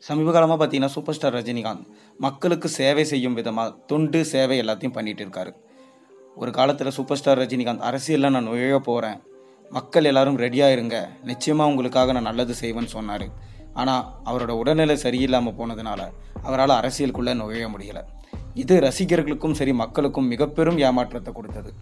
சமீப காலமாக பார்த்தீங்கன்னா சூப்பர் ஸ்டார் ரஜினிகாந்த் மக்களுக்கு சேவை செய்யும் விதமாக தொண்டு சேவை எல்லாத்தையும் பண்ணிட்டு இருக்காரு ஒரு காலத்தில் சூப்பர் ஸ்டார் ரஜினிகாந்த் அரசியலில் நான் நுழைய போகிறேன் மக்கள் எல்லாரும் ரெடியாக இருங்க நிச்சயமாக உங்களுக்காக நான் நல்லது செய்வேன்னு சொன்னார் ஆனால் அவரோட உடல்நிலை சரியில்லாமல் போனதுனால அவரால் அரசியலுக்குள்ளே நுழைய முடியலை இது ரசிகர்களுக்கும் சரி மக்களுக்கும் மிக பெரும் ஏமாற்றத்தை கொடுத்தது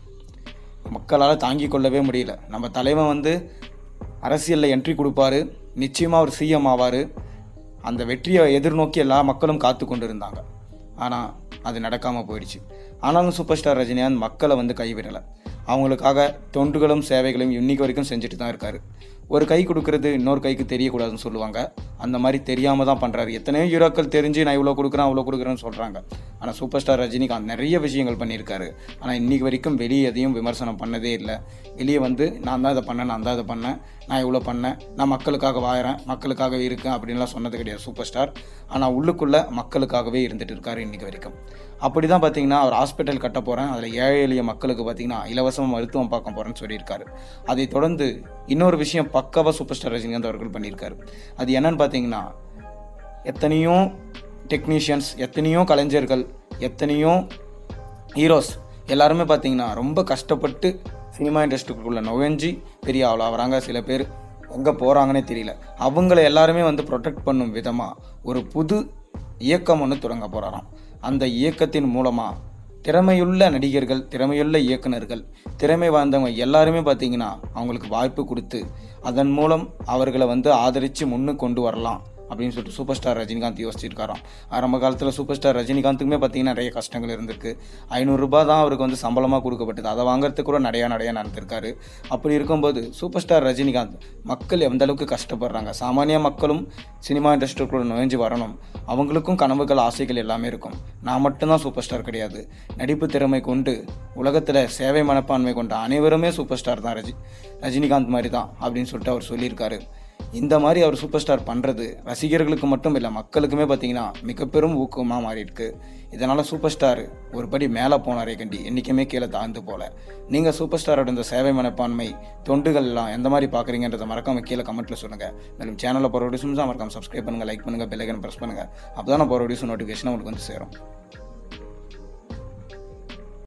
மக்களால் தாங்கிக் கொள்ளவே முடியல நம்ம தலைவன் வந்து அரசியலில் என்ட்ரி கொடுப்பாரு நிச்சயமாக அவர் சிஎம் ஆவார் அந்த வெற்றியை எதிர்நோக்கி எல்லா மக்களும் காத்து கொண்டு இருந்தாங்க ஆனால் அது நடக்காமல் போயிடுச்சு ஆனாலும் சூப்பர் ஸ்டார் ரஜினிகாந்த் மக்களை வந்து கைவிடலை அவங்களுக்காக தொண்டுகளும் சேவைகளையும் இன்னைக்கு வரைக்கும் செஞ்சுட்டு தான் இருக்காரு ஒரு கை கொடுக்கறது இன்னொரு கைக்கு தெரியக்கூடாதுன்னு சொல்லுவாங்க அந்த மாதிரி தெரியாமல் தான் பண்ணுறாரு எத்தனையோ ஹீரோக்கள் தெரிஞ்சு நான் இவ்வளோ கொடுக்குறேன் அவ்வளோ கொடுக்குறேன்னு சொல்கிறாங்க ஆனால் சூப்பர் ஸ்டார் ரஜினிகாந்த் நிறைய விஷயங்கள் பண்ணியிருக்காரு ஆனால் இன்னைக்கு வரைக்கும் வெளியே எதையும் விமர்சனம் பண்ணதே இல்லை வெளியே வந்து நான் தான் இதை பண்ணேன் நான் தான் இதை பண்ணேன் நான் இவ்வளோ பண்ணேன் நான் மக்களுக்காக வாழறேன் மக்களுக்காக இருக்கேன் அப்படின்லாம் சொன்னது கிடையாது சூப்பர் ஸ்டார் ஆனால் உள்ளுக்குள்ளே மக்களுக்காகவே இருந்துட்டு இருக்காரு இன்னைக்கு வரைக்கும் அப்படி தான் பார்த்தீங்கன்னா அவர் ஹாஸ்பிட்டல் கட்ட போகிறேன் அதில் ஏழை எளிய மக்களுக்கு பார்த்தீங்கன்னா இலவசமாக மருத்துவம் பார்க்க போகிறேன்னு சொல்லியிருக்காரு அதை தொடர்ந்து இன்னொரு விஷயம் பக்காவாக சூப்பர் ஸ்டார் ரஜினிகாந்த் அவர்கள் பண்ணியிருக்காரு அது என்னன்னு பார்த்தீங்கன்னா எத்தனையோ டெக்னீஷியன்ஸ் எத்தனையோ கலைஞர்கள் எத்தனையோ ஹீரோஸ் எல்லாருமே பார்த்தீங்கன்னா ரொம்ப கஷ்டப்பட்டு சினிமா இண்டஸ்ட்ரிக்குள்ளே நுழைஞ்சி பெரிய ஆள் ஆகிறாங்க சில பேர் எங்கே போகிறாங்கன்னே தெரியல அவங்கள எல்லாருமே வந்து ப்ரொடெக்ட் பண்ணும் விதமாக ஒரு புது இயக்கம் ஒன்று தொடங்க போகிறாராம் அந்த இயக்கத்தின் மூலமாக திறமையுள்ள நடிகர்கள் திறமையுள்ள இயக்குனர்கள் திறமை வாய்ந்தவங்க எல்லாருமே பார்த்தீங்கன்னா அவங்களுக்கு வாய்ப்பு கொடுத்து அதன் மூலம் அவர்களை வந்து ஆதரித்து முன்னு கொண்டு வரலாம் அப்படின்னு சொல்லிட்டு சூப்பர் ஸ்டார் ரஜினிகாந்த் யோசிச்சிருக்காராம் ஆரம்ப காலத்தில் சூப்பர் ஸ்டார் ரஜினிகாந்துக்குமே பார்த்தீங்கன்னா நிறைய கஷ்டங்கள் இருந்திருக்கு ஐநூறுரூபா தான் அவருக்கு வந்து சம்பளமாக கொடுக்கப்பட்டது அதை வாங்குறதுக்கு கூட நிறையா நிறையா நடந்திருக்காரு அப்படி இருக்கும்போது சூப்பர் ஸ்டார் ரஜினிகாந்த் மக்கள் எந்த அளவுக்கு கஷ்டப்படுறாங்க சாமானிய மக்களும் சினிமா இண்டஸ்ட்ரிக்குள்ள நுழைஞ்சு வரணும் அவங்களுக்கும் கனவுகள் ஆசைகள் எல்லாமே இருக்கும் நான் மட்டும்தான் சூப்பர் ஸ்டார் கிடையாது நடிப்பு திறமை கொண்டு உலகத்தில் சேவை மனப்பான்மை கொண்ட அனைவருமே சூப்பர் ஸ்டார் தான் ரஜி ரஜினிகாந்த் மாதிரி தான் அப்படின்னு சொல்லிட்டு அவர் சொல்லியிருக்காரு இந்த மாதிரி அவர் சூப்பர் ஸ்டார் பண்ணுறது ரசிகர்களுக்கு மட்டும் இல்லை மக்களுக்குமே பார்த்தீங்கன்னா மிக பெரும் ஊக்கமாக மாறி இருக்கு இதனால் சூப்பர் ஸ்டார் ஒரு படி மேலே போனாரே கண்டி என்றைக்குமே கீழே தாழ்ந்து போல நீங்கள் சூப்பர் ஸ்டாரோட இந்த சேவை மனப்பான்மை தொண்டுகள் எல்லாம் எந்த மாதிரி பார்க்குறீங்கன்றத மறக்காம கீழே கமெண்ட்டில் சொல்லுங்கள் மேலும் சேனலில் போகிற வீடியோஸும் மறக்காம சப்ஸ்கிரைப் பண்ணுங்கள் லைக் பண்ணுங்கள் பெல்லைக்கன் ப்ரெஸ் பண்ணுங்கள் அப்போ தான் நான் போகிற வீடியோஸ் நோட்டிஃபிகேஷன் உங்களுக்கு வந்து சேரும்